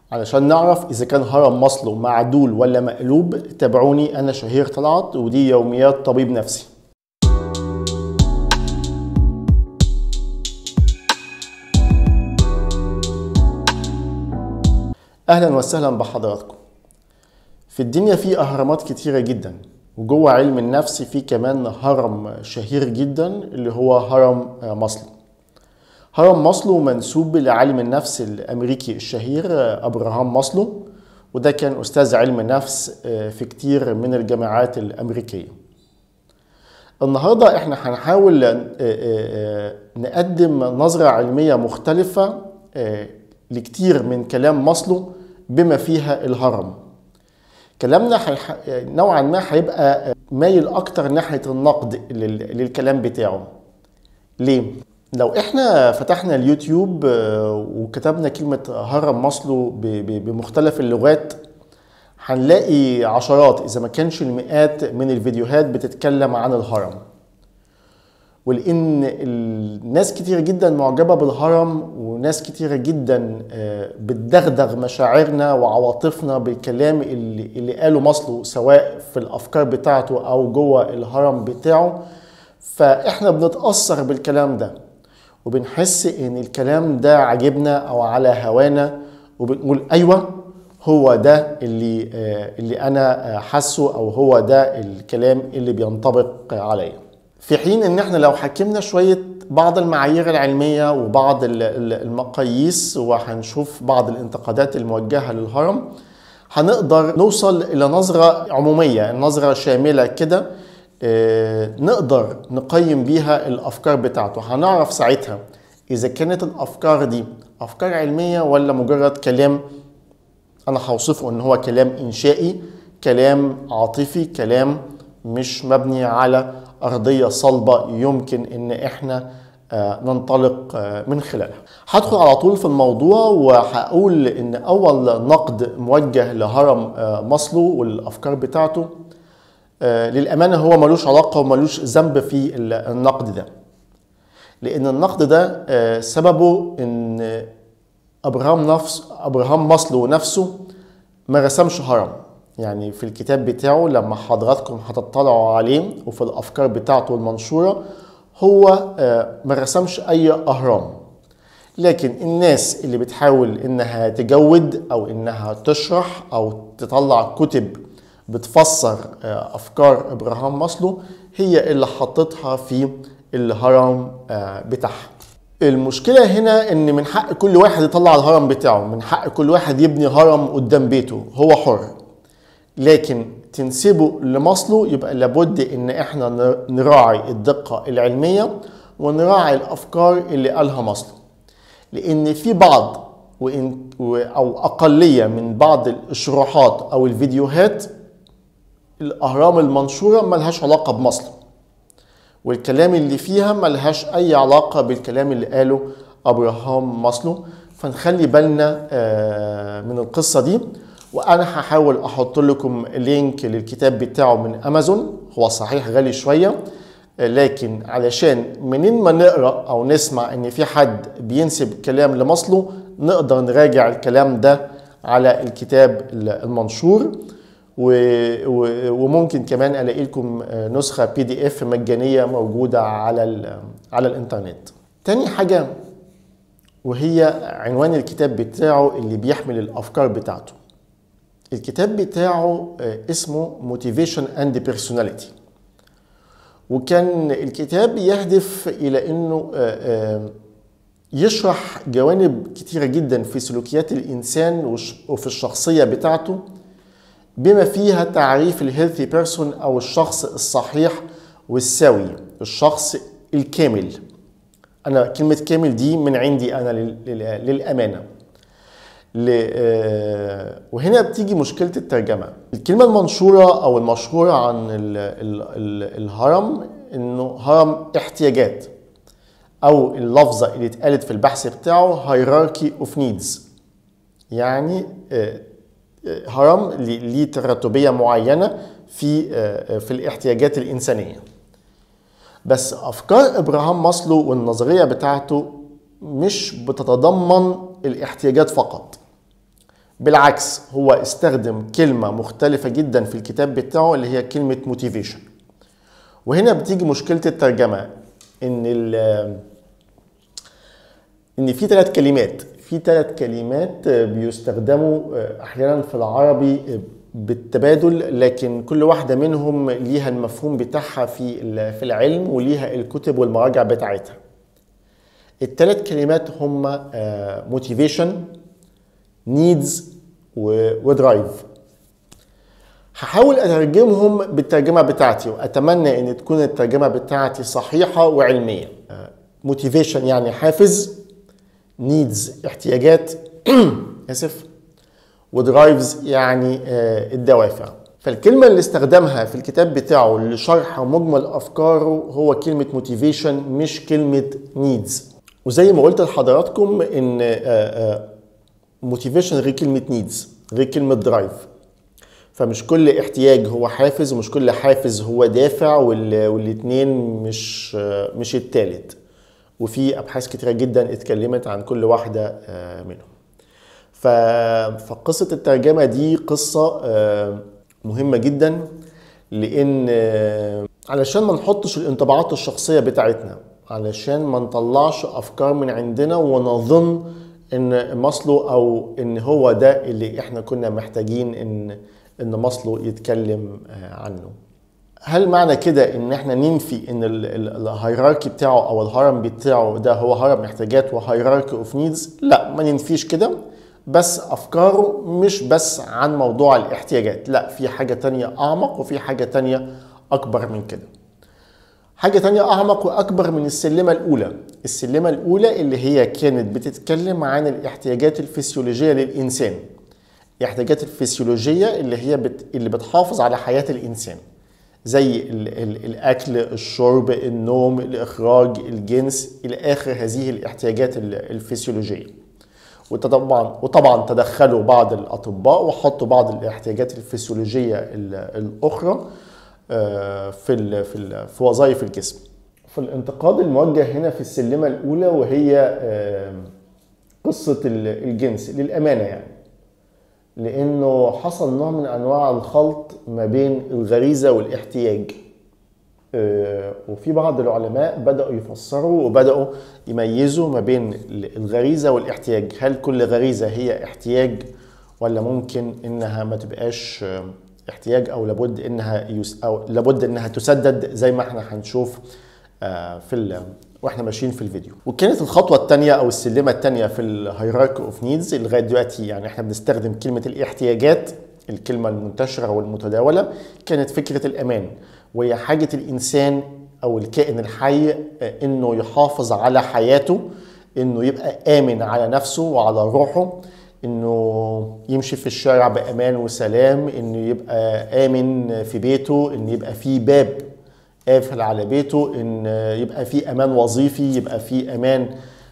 علشان نعرف إذا كان هرم ماسلو معدول ولا مقلوب تابعوني أنا شهير طلعت ودي يوميات طبيب نفسي أهلا وسهلا بحضراتكم في الدنيا في أهرامات كتيرة جدا وجوه علم النفس في كمان هرم شهير جدا اللي هو هرم ماسلو هرم ماسلو منسوب لعالم النفس الامريكي الشهير ابراهام ماسلو وده كان استاذ علم نفس في كتير من الجامعات الامريكيه النهارده احنا هنحاول نقدم نظره علميه مختلفه لكتير من كلام ماسلو بما فيها الهرم كلامنا حيح... نوعا ما هيبقى مايل اكتر ناحيه النقد للكلام بتاعه ليه لو احنا فتحنا اليوتيوب وكتبنا كلمة هرم ماسلو بمختلف اللغات هنلاقي عشرات اذا ما كانش المئات من الفيديوهات بتتكلم عن الهرم ولان الناس كتير جدا معجبه بالهرم وناس كتيره جدا بتدغدغ مشاعرنا وعواطفنا بالكلام اللي, اللي قاله ماسلو سواء في الافكار بتاعته او جوه الهرم بتاعه فاحنا بنتاثر بالكلام ده وبنحس ان الكلام ده عاجبنا او على هوانا وبنقول ايوه هو ده اللي اللي انا حاسه او هو ده الكلام اللي بينطبق عليا في حين ان احنا لو حكمنا شويه بعض المعايير العلميه وبعض المقاييس وهنشوف بعض الانتقادات الموجهه للهرم هنقدر نوصل الى نظره عموميه نظره شامله كده نقدر نقيم بيها الافكار بتاعته هنعرف ساعتها اذا كانت الافكار دي افكار علميه ولا مجرد كلام انا هوصفه ان هو كلام انشائي كلام عاطفي كلام مش مبني على ارضيه صلبه يمكن ان احنا ننطلق من خلالها هدخل على طول في الموضوع وهقول ان اول نقد موجه لهرم ماسلو والافكار بتاعته للأمانة هو ملوش علاقة وملوش ذنب في النقد ده لأن النقد ده سببه إن أبراهام نفس أبراهام ماسلو نفسه ما رسمش هرم يعني في الكتاب بتاعه لما حضراتكم هتطلعوا عليه وفي الأفكار بتاعته المنشورة هو ما رسمش أي أهرام لكن الناس اللي بتحاول إنها تجود أو إنها تشرح أو تطلع كتب بتفسر افكار ابراهام ماسلو هي اللي حطتها في الهرم بتاعها المشكلة هنا ان من حق كل واحد يطلع الهرم بتاعه من حق كل واحد يبني هرم قدام بيته هو حر لكن تنسبه لماسلو يبقى لابد ان احنا نراعي الدقة العلمية ونراعي الافكار اللي قالها ماسلو لان في بعض وإن او اقلية من بعض الشروحات او الفيديوهات الاهرام المنشوره ملهاش علاقه بمصر والكلام اللي فيها ملهاش اي علاقه بالكلام اللي قاله ابراهام ماسلو فنخلي بالنا من القصه دي وانا هحاول احط لكم لينك للكتاب بتاعه من امازون هو صحيح غالي شويه لكن علشان منين ما نقرا او نسمع ان في حد بينسب كلام لماسلو نقدر نراجع الكلام ده على الكتاب المنشور وممكن كمان الاقي لكم نسخه بي دي اف مجانيه موجوده على على الانترنت تاني حاجه وهي عنوان الكتاب بتاعه اللي بيحمل الافكار بتاعته الكتاب بتاعه اسمه موتيفيشن اند بيرسوناليتي وكان الكتاب يهدف الى انه يشرح جوانب كتيره جدا في سلوكيات الانسان وفي الشخصيه بتاعته بما فيها تعريف الهيلثي بيرسون او الشخص الصحيح والسوي الشخص الكامل انا كلمه كامل دي من عندي انا للامانه وهنا بتيجي مشكله الترجمه الكلمه المنشوره او المشهوره عن ال ال ال الهرم انه هرم احتياجات او اللفظه اللي اتقالت في البحث بتاعه hierarchy of needs يعني هرم ليه تراتبيه معينه في في الاحتياجات الانسانيه بس افكار ابراهام ماسلو والنظريه بتاعته مش بتتضمن الاحتياجات فقط بالعكس هو استخدم كلمة مختلفة جدا في الكتاب بتاعه اللي هي كلمة موتيفيشن وهنا بتيجي مشكلة الترجمة ان ان في ثلاث كلمات في ثلاث كلمات بيستخدموا احيانا في العربي بالتبادل لكن كل واحده منهم ليها المفهوم بتاعها في في العلم وليها الكتب والمراجع بتاعتها الثلاث كلمات هم موتيفيشن نيدز ودرايف هحاول اترجمهم بالترجمه بتاعتي واتمنى ان تكون الترجمه بتاعتي صحيحه وعلميه موتيفيشن يعني حافز نيدز احتياجات اسف ودرايفز يعني الدوافع فالكلمة اللي استخدمها في الكتاب بتاعه لشرح مجمل أفكاره هو كلمة موتيفيشن مش كلمة نيدز وزي ما قلت لحضراتكم إن موتيفيشن غير كلمة نيدز غير كلمة درايف فمش كل احتياج هو حافز ومش كل حافز هو دافع والاتنين مش مش التالت وفي ابحاث كتيره جدا اتكلمت عن كل واحده منهم فقصه الترجمه دي قصه مهمه جدا لان علشان ما نحطش الانطباعات الشخصيه بتاعتنا علشان ما نطلعش افكار من عندنا ونظن ان ماسلو او ان هو ده اللي احنا كنا محتاجين ان ان ماسلو يتكلم عنه هل معنى كده ان احنا ننفي ان الهيراركي بتاعه او الهرم بتاعه ده هو هرم احتياجات وهيراركي اوف نيدز لا ما ننفيش كده بس افكاره مش بس عن موضوع الاحتياجات لا في حاجة تانية اعمق وفي حاجة تانية اكبر من كده حاجة تانية اعمق واكبر من السلمة الاولى السلمة الاولى اللي هي كانت بتتكلم عن الاحتياجات الفسيولوجية للانسان الاحتياجات الفسيولوجية اللي هي بت... اللي بتحافظ على حياة الانسان زي ال ال الاكل الشرب النوم الاخراج الجنس الى اخر هذه الاحتياجات الفسيولوجيه وطبعا وطبعا تدخلوا بعض الاطباء وحطوا بعض الاحتياجات الفسيولوجيه الاخرى في ال في ال في وظائف الجسم فالانتقاد الموجه هنا في السلمه الاولى وهي قصه الجنس للامانه يعني لانه حصل نوع من انواع الخلط ما بين الغريزه والاحتياج وفي بعض العلماء بداوا يفسروا وبداوا يميزوا ما بين الغريزه والاحتياج هل كل غريزه هي احتياج ولا ممكن انها ما تبقاش احتياج او لابد انها يس او لابد انها تسدد زي ما احنا هنشوف في واحنا ماشيين في الفيديو وكانت الخطوه الثانيه او السلمه الثانيه في الهيراركي اوف نيدز لغايه دلوقتي يعني احنا بنستخدم كلمه الاحتياجات الكلمه المنتشره والمتداوله كانت فكره الامان وهي حاجه الانسان او الكائن الحي انه يحافظ على حياته انه يبقى امن على نفسه وعلى روحه انه يمشي في الشارع بامان وسلام انه يبقى امن في بيته انه يبقى في باب قافل على بيته ان يبقى في امان وظيفي يبقى في امان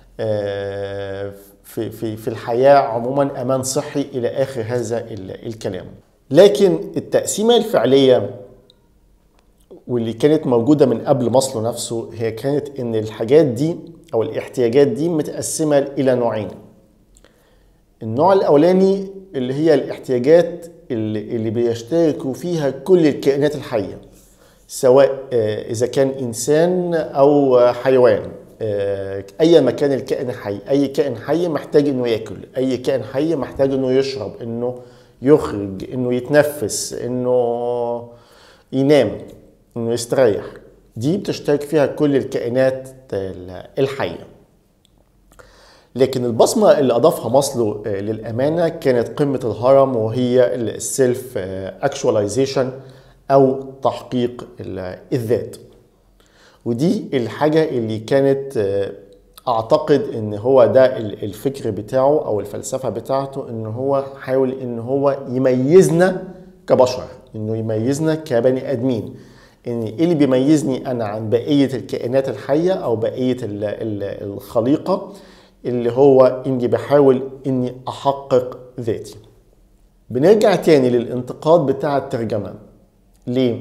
في في في الحياه عموما امان صحي الى اخر هذا الكلام لكن التقسيمه الفعليه واللي كانت موجوده من قبل مصله نفسه هي كانت ان الحاجات دي او الاحتياجات دي متقسمه الى نوعين النوع الاولاني اللي هي الاحتياجات اللي, اللي بيشتركوا فيها كل الكائنات الحيه سواء اذا كان انسان او حيوان اي مكان الكائن الحي اي كائن حي محتاج انه ياكل اي كائن حي محتاج انه يشرب انه يخرج انه يتنفس انه ينام انه يستريح دي بتشترك فيها كل الكائنات الحيه لكن البصمة اللي أضافها ماسلو للأمانة كانت قمة الهرم وهي السيلف اكشواليزيشن أو تحقيق الذات ودي الحاجة اللي كانت أعتقد إن هو ده الفكر بتاعه أو الفلسفة بتاعته إن هو حاول إن هو يميزنا كبشر إنه يميزنا كبني آدمين إن إيه اللي بيميزني أنا عن بقية الكائنات الحية أو بقية الخليقة اللي هو اني بحاول اني احقق ذاتي بنرجع تاني للانتقاد بتاع الترجمة ليه؟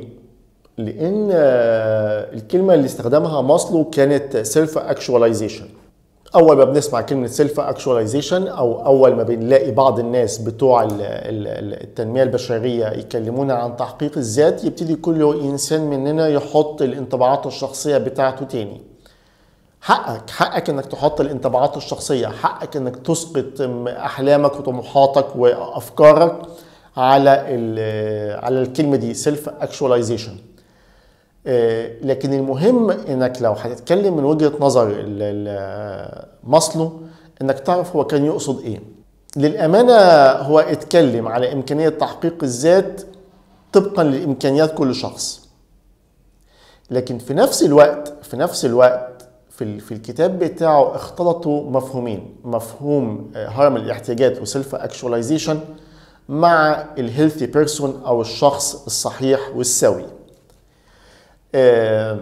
لان الكلمة اللي استخدمها ماسلو كانت سيلف اكشواليزيشن اول ما بنسمع كلمه سيلف اكشواليزيشن او اول ما بنلاقي بعض الناس بتوع ال- ال- التنميه البشريه يكلمونا عن تحقيق الذات يبتدي كل انسان مننا يحط الانطباعات الشخصيه بتاعته تاني حقك حقك انك تحط الانطباعات الشخصيه حقك انك تسقط احلامك وطموحاتك وافكارك على ال- على الكلمه دي سيلف اكشواليزيشن لكن المهم انك لو هتتكلم من وجهه نظر ال- ال- ماسلو انك تعرف هو كان يقصد ايه للامانه هو اتكلم على امكانيه تحقيق الذات طبقا لامكانيات كل شخص لكن في نفس الوقت في نفس الوقت في ال- في الكتاب بتاعه اختلطوا مفهومين مفهوم آه، هرم الاحتياجات وسيلف اكشواليزيشن مع الهيلثي بيرسون او الشخص الصحيح والسوي آه،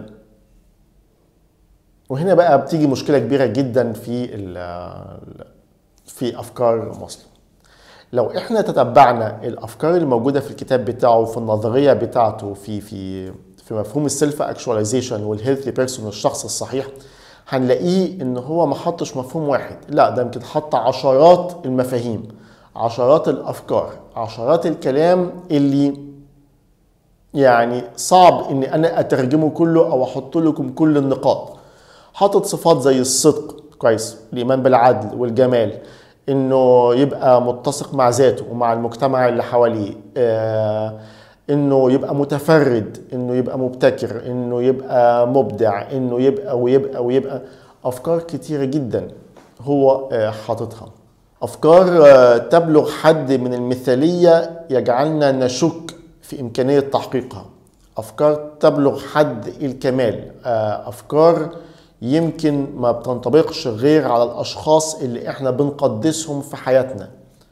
وهنا بقى بتيجي مشكله كبيره جدا في ال- في افكار ماسلو لو احنا تتبعنا الافكار الموجوده في الكتاب بتاعه في النظريه بتاعته في في في مفهوم السيلف اكشواليزيشن والهيلثي بيرسون الشخص الصحيح هنلاقيه ان هو ما حطش مفهوم واحد لا ده يمكن حط عشرات المفاهيم عشرات الافكار عشرات الكلام اللي يعني صعب ان انا اترجمه كله او احط لكم كل النقاط حاطط صفات زي الصدق كويس الايمان بالعدل والجمال انه يبقى متسق مع ذاته ومع المجتمع اللي حواليه آه انه يبقى متفرد انه يبقى مبتكر انه يبقى مبدع انه يبقى ويبقى ويبقى افكار كتيره جدا هو آه حاططها افكار آه تبلغ حد من المثاليه يجعلنا نشك في امكانيه تحقيقها افكار تبلغ حد الكمال آه افكار يمكن ما بتنطبقش غير على الاشخاص اللي احنا بنقدسهم في حياتنا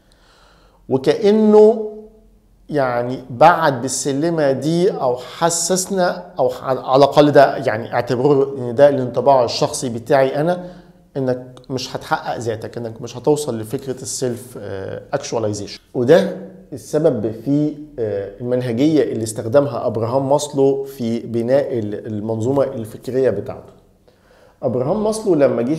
وكانه يعني بعد بالسلمه دي او حسسنا او على الاقل ده يعني اعتبره ان ده الانطباع الشخصي بتاعي انا انك مش هتحقق ذاتك انك مش هتوصل لفكره السيلف اكشواليزيشن وده السبب في آه، المنهجيه اللي استخدمها ابراهام ماسلو في بناء المنظومه الفكريه بتاعته ابراهام ماسلو لما جه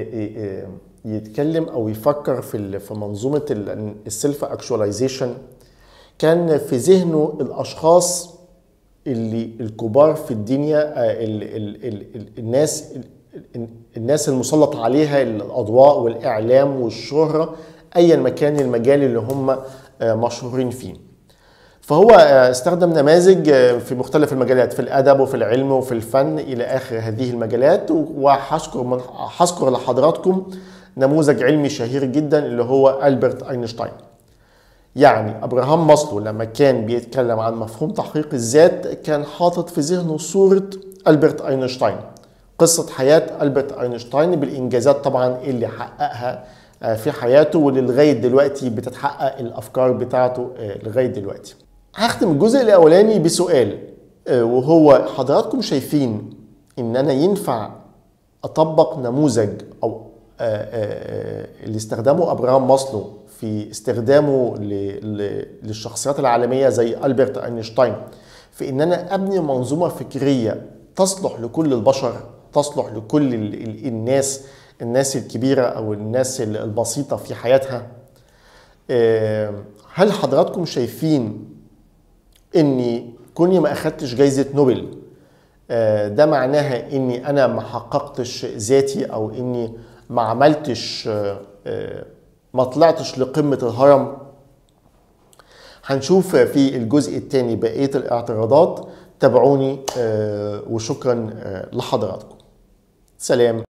يتكلم او يفكر في ال- في منظومه السيلف اكشواليزيشن كان في ذهنه الاشخاص اللي الكبار في الدنيا آه، ال ال ال ال الناس ال- الناس المسلط عليها الاضواء والاعلام والشهره ايا ما كان المجال اللي هم آه، مشهورين فيه فهو آه، استخدم نماذج آه، في مختلف المجالات في الادب وفي العلم وفي الفن الى اخر هذه المجالات وهذكر من هذكر لحضراتكم نموذج علمي شهير جدا اللي هو البرت اينشتاين يعني ابراهام ماسلو لما كان بيتكلم عن مفهوم تحقيق الذات كان حاطط في ذهنه صوره البرت اينشتاين قصه حياه البرت اينشتاين بالانجازات طبعا اللي حققها آه، في حياته واللي لغايه دلوقتي بتتحقق الافكار بتاعته آه، لغايه دلوقتي هختم الجزء الاولاني بسؤال آه، وهو حضراتكم شايفين ان انا ينفع اطبق نموذج او آه، آه، آه، اللي استخدمه ابراهام ماسلو في استخدامه ل- ل- للشخصيات العالميه زي البرت اينشتاين في ان انا ابني منظومه فكريه تصلح لكل البشر تصلح لكل ال- ال- الناس الناس الكبيره او الناس ال- البسيطه في حياتها آه، هل حضراتكم شايفين اني كوني ما اخدتش جايزه نوبل آه، ده معناها اني انا ما حققتش ذاتي او اني ما عملتش آه، آه، ما طلعتش لقمه الهرم هنشوف في الجزء الثاني بقيه الاعتراضات تابعوني آه، وشكرا آه، لحضراتكم سلام